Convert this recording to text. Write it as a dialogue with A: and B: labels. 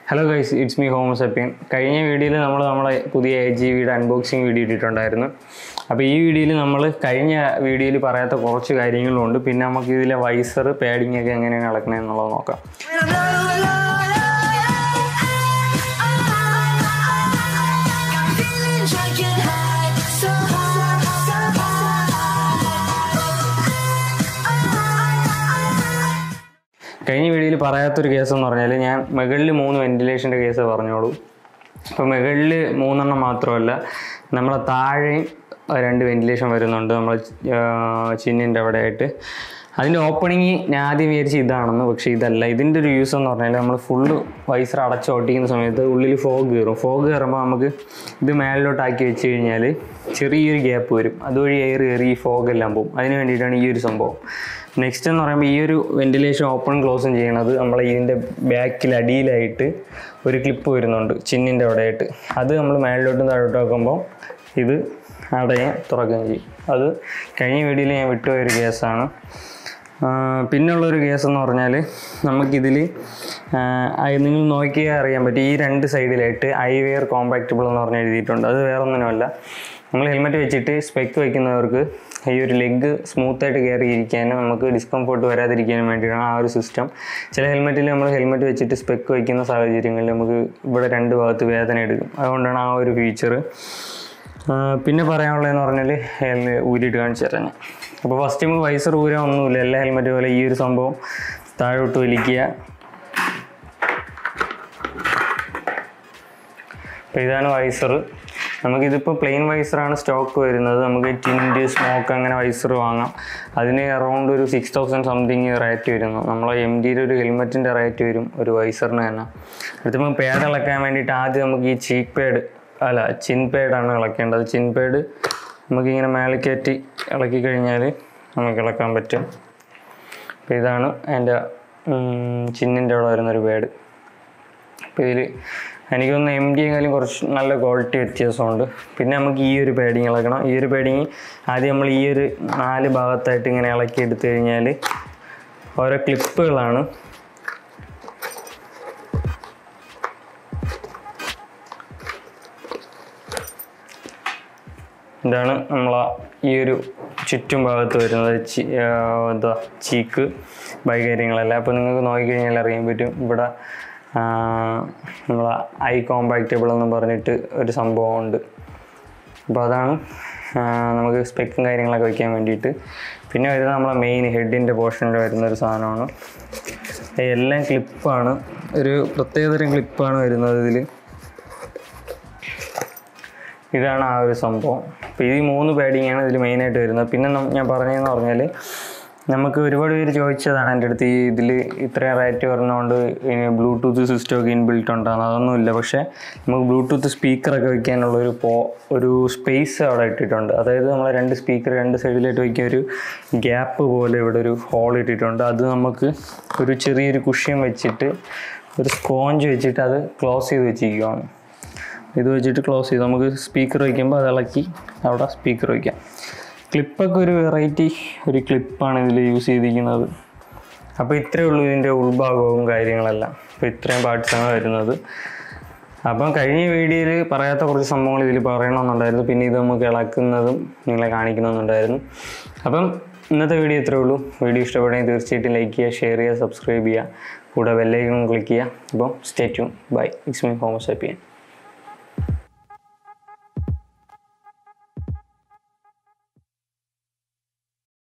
A: hello guys it's me homo sapien കഴിഞ്ഞ വീഡിയോയിൽ നമ്മൾ നമ്മളെ പുതിയ എ ജി വിയുടെ അൺബോക്സിങ് വീഡിയോ ഇട്ടിട്ടുണ്ടായിരുന്നു അപ്പോൾ ഈ വീഡിയോയിൽ നമ്മൾ കഴിഞ്ഞ വീഡിയോയിൽ പറയാത്ത കുറച്ച് കാര്യങ്ങളുണ്ട് പിന്നെ നമുക്ക് ഇതിലെ വൈസർ പാഡിംഗ് ഒക്കെ എങ്ങനെയാണ് നടക്കണത് എന്നുള്ളത് നോക്കാം കഴിഞ്ഞ വീഡിയോയിൽ പറയാത്തൊരു കേസ് എന്ന് പറഞ്ഞാൽ ഞാൻ മുകളിൽ മൂന്ന് വെന്റിലേഷൻ്റെ കേസ് പറഞ്ഞോളൂ അപ്പോൾ മുകളിൽ മൂന്നെണ്ണം മാത്രമല്ല നമ്മളെ താഴെയും രണ്ട് വെന്റിലേഷൻ വരുന്നുണ്ട് നമ്മൾ ചിന്നിൻ്റെ അവിടെ ആയിട്ട് അതിൻ്റെ ഓപ്പണിങ് ഞാൻ ആദ്യം വിചാരിച്ച് ഇതാണെന്ന് പക്ഷേ ഇതല്ല ഇതിൻ്റെ ഒരു യൂസ് എന്ന് പറഞ്ഞാൽ നമ്മൾ ഫുള്ള് വൈസർ അടച്ച് ഓട്ടിക്കുന്ന സമയത്ത് ഉള്ളിൽ ഫോഗ് കയറും ഫോഗ് കയറുമ്പോൾ നമുക്ക് ഇത് മേളിലോട്ടാക്കി വെച്ച് കഴിഞ്ഞാൽ ചെറിയൊരു ഗ്യാപ്പ് വരും അതുവഴി എയർ കയറി ഈ ഫോഗ് എല്ലാം പോകും അതിന് വേണ്ടിയിട്ടാണ് ഈ ഒരു സംഭവം നെക്സ്റ്റ് എന്ന് പറയുമ്പോൾ ഈ ഒരു വെന്റിലേഷൻ ഓപ്പൺ ക്ലോസും ചെയ്യണത് നമ്മൾ ഇതിൻ്റെ ബാക്കിൽ അടിയിലായിട്ട് ഒരു ക്ലിപ്പ് വരുന്നുണ്ട് ചിന്നിൻ്റെ അവിടെയായിട്ട് അത് നമ്മൾ മേളിലോട്ടും താഴോട്ടും ആക്കുമ്പോൾ ഇത് അടയാൻ തുറക്കുകയും ചെയ്യും അത് കഴിഞ്ഞ വീഡിയോയിൽ ഞാൻ വിട്ടുപോയൊരു കേസാണ് പിന്നുള്ളൊരു കേസ് എന്ന് പറഞ്ഞാൽ നമുക്കിതിൽ നിങ്ങൾ നോക്കിയാൽ അറിയാൻ പറ്റും ഈ രണ്ട് സൈഡിലായിട്ട് ഐ വെയർ കോമ്പാക്റ്റബിൾ എന്ന് പറഞ്ഞ് എഴുതിയിട്ടുണ്ട് അത് വേറെ ഒന്നിനുമല്ല നമ്മൾ ഹെൽമെറ്റ് വെച്ചിട്ട് സ്പെക്ക് വയ്ക്കുന്നവർക്ക് ഈ ഒരു ലെഗ് സ്മൂത്തായിട്ട് കയറി ഇരിക്കാനും നമുക്ക് ഡിസ്കംഫോർട്ട് വരാതിരിക്കാനും വേണ്ടിയിട്ടാണ് ആ ഒരു സിസ്റ്റം ചില ഹെൽമെറ്റിൽ നമ്മൾ ഹെൽമെറ്റ് വെച്ചിട്ട് സ്പെക്ക് വയ്ക്കുന്ന സാഹചര്യങ്ങളിൽ നമുക്ക് ഇവിടെ രണ്ട് ഭാഗത്ത് വേദന എടുക്കും അതുകൊണ്ടാണ് ആ ഒരു ഫീച്ചർ പിന്നെ പറയാനുള്ളതെന്ന് പറഞ്ഞാൽ ഊരിയിട്ട് കാണിച്ചു തരാം ഞാൻ അപ്പോൾ ഫസ്റ്റ് നമുക്ക് വൈസർ ഊരാൻ ഒന്നുമില്ല എല്ലാ ഹെൽമെറ്റ് പോലെ ഈ ഒരു സംഭവം താഴോട്ട് വലിക്കുക അപ്പോൾ ഇതാണ് വൈസർ നമുക്കിതിപ്പോൾ പ്ലെയിൻ വൈസറാണ് സ്റ്റോക്ക് വരുന്നത് നമുക്ക് ടിൻറ്റ് സ്മോക്ക് അങ്ങനെ വൈസർ വാങ്ങാം അതിന് അറൗണ്ട് ഒരു സിക്സ് തൗസൻഡ് സംതിങ് റേറ്റ് വരുന്നു നമ്മളെ എം ഡിയുടെ ഒരു ഹെൽമെറ്റിൻ്റെ റേറ്റ് വരും ഒരു വൈസറിന് തന്നെ അടുത്ത് നമുക്ക് പാഡ് ഇളക്കാൻ വേണ്ടിയിട്ട് ആദ്യം നമുക്ക് ഈ ചീക്ക് പാഡ് അല്ല ചിൻ പാഡാണ് ഇളക്കേണ്ടത് ചിൻ പാഡ് നമുക്കിങ്ങനെ മേലെ കയറ്റി ഇളക്കി കഴിഞ്ഞാൽ നമുക്ക് ഇളക്കാൻ പറ്റും അപ്പോൾ ഇതാണ് എൻ്റെ ചിന്നിൻ്റെ അവിടെ വരുന്നൊരു പാഡ് അപ്പോൾ ഇതിൽ എനിക്കൊന്ന് എം ഡിയെക്കാളും കുറച്ച് നല്ല ക്വാളിറ്റി വ്യത്യാസമുണ്ട് പിന്നെ നമുക്ക് ഈ ഒരു പാഡിങ് ഇളക്കണം ഈ ഒരു പാഡിങ് ആദ്യം നമ്മൾ ഈ ഒരു നാല് ഭാഗത്തായിട്ട് ഇങ്ങനെ ഇളക്കി എടുത്തു കഴിഞ്ഞാൽ ഓരോ ക്ലിപ്പുകളാണ് ഇതാണ് നമ്മളെ ഈ ഒരു ചുറ്റും ഭാഗത്ത് വരുന്നത് ചി എന്താ ചീക്ക് ബൈ കാര്യങ്ങളെല്ലാം അപ്പോൾ നിങ്ങൾക്ക് നോക്കിക്കഴിഞ്ഞാൽ അറിയാൻ പറ്റും ഇവിടെ നമ്മളെ ഐ കോമ്പാക്റ്റബിൾ എന്ന് പറഞ്ഞിട്ട് ഒരു സംഭവമുണ്ട് അപ്പോൾ അതാണ് നമുക്ക് സ്പെക്കും കാര്യങ്ങളൊക്കെ വയ്ക്കാൻ വേണ്ടിയിട്ട് പിന്നെ വരുന്നത് നമ്മളെ മെയിൻ ഹെഡിൻ്റെ പോർഷനിൽ വരുന്ന ഒരു സാധനമാണ് എല്ലാം ക്ലിപ്പാണ് ഒരു പ്രത്യേകതരം ക്ലിപ്പാണ് വരുന്നത് ഇതിൽ ഇതാണ് ആ ഒരു സംഭവം അപ്പോൾ ഈ മൂന്ന് പാഡിങ്ങാണ് ഇതിൽ മെയിനായിട്ട് വരുന്നത് പിന്നെ ഞാൻ പറഞ്ഞതെന്ന് പറഞ്ഞാൽ നമുക്ക് ഒരുപാട് പേര് ചോദിച്ചതാണ് എൻ്റെ അടുത്ത് ഈ ഇതിൽ ഇത്രയും റേറ്റ് പറഞ്ഞുകൊണ്ട് ഇനി ബ്ലൂടൂത്ത് സിസ്റ്റം ഒക്കെ ഇൻബിൽട്ട് ഉണ്ടാകുന്നത് അതൊന്നുമില്ല പക്ഷേ നമുക്ക് ബ്ലൂടൂത്ത് സ്പീക്കറൊക്കെ വയ്ക്കാനുള്ള ഒരു പോ ഒരു സ്പേസ് അവിടെ ഇട്ടിട്ടുണ്ട് അതായത് നമ്മൾ രണ്ട് സ്പീക്കർ രണ്ട് സൈഡിലായിട്ട് വയ്ക്കാൻ ഒരു ഗ്യാപ്പ് പോലെ ഇവിടെ ഒരു ഹോൾ ഇട്ടിട്ടുണ്ട് അത് നമുക്ക് ഒരു ചെറിയൊരു കുഷ്യൻ വെച്ചിട്ട് ഒരു സ്പോഞ്ച് വെച്ചിട്ട് അത് ക്ലോസ് ചെയ്ത് വെച്ചിരിക്കുകയാണ് ഇത് വെച്ചിട്ട് ക്ലോസ് ചെയ്ത് നമുക്ക് സ്പീക്കർ വയ്ക്കുമ്പോൾ അത് ഇളക്കി അവിടെ സ്പീക്കർ വയ്ക്കാം ക്ലിപ്പൊക്കെ ഒരു വെറൈറ്റി ഒരു ക്ലിപ്പാണ് ഇതിൽ യൂസ് ചെയ്തിരിക്കുന്നത് അപ്പോൾ ഇത്രയേ ഉള്ളൂ ഇതിൻ്റെ ഉൾഭാഗവും കാര്യങ്ങളെല്ലാം അപ്പോൾ ഇത്രയും പാർട്സാണ് വരുന്നത് അപ്പം കഴിഞ്ഞ വീഡിയോയിൽ പറയാത്ത കുറച്ച് സംഭവങ്ങൾ ഇതിൽ പറയണമെന്നുണ്ടായിരുന്നു പിന്നെ ഇത് നമുക്ക് ഇളക്കുന്നതും നിങ്ങളെ കാണിക്കണമെന്നുണ്ടായിരുന്നു അപ്പം ഇന്നത്തെ വീഡിയോ ഇത്രയേ ഉള്ളൂ വീഡിയോ ഇഷ്ടപ്പെടുമെങ്കിൽ തീർച്ചയായിട്ടും ലൈക്ക് ചെയ്യുക ഷെയർ ചെയ്യുക സബ്സ്ക്രൈബ് ചെയ്യുക കൂടെ ബെല്ലൈക്കൺ ക്ലിക്ക് ചെയ്യുക അപ്പം stay tune bye it's me Homo sapien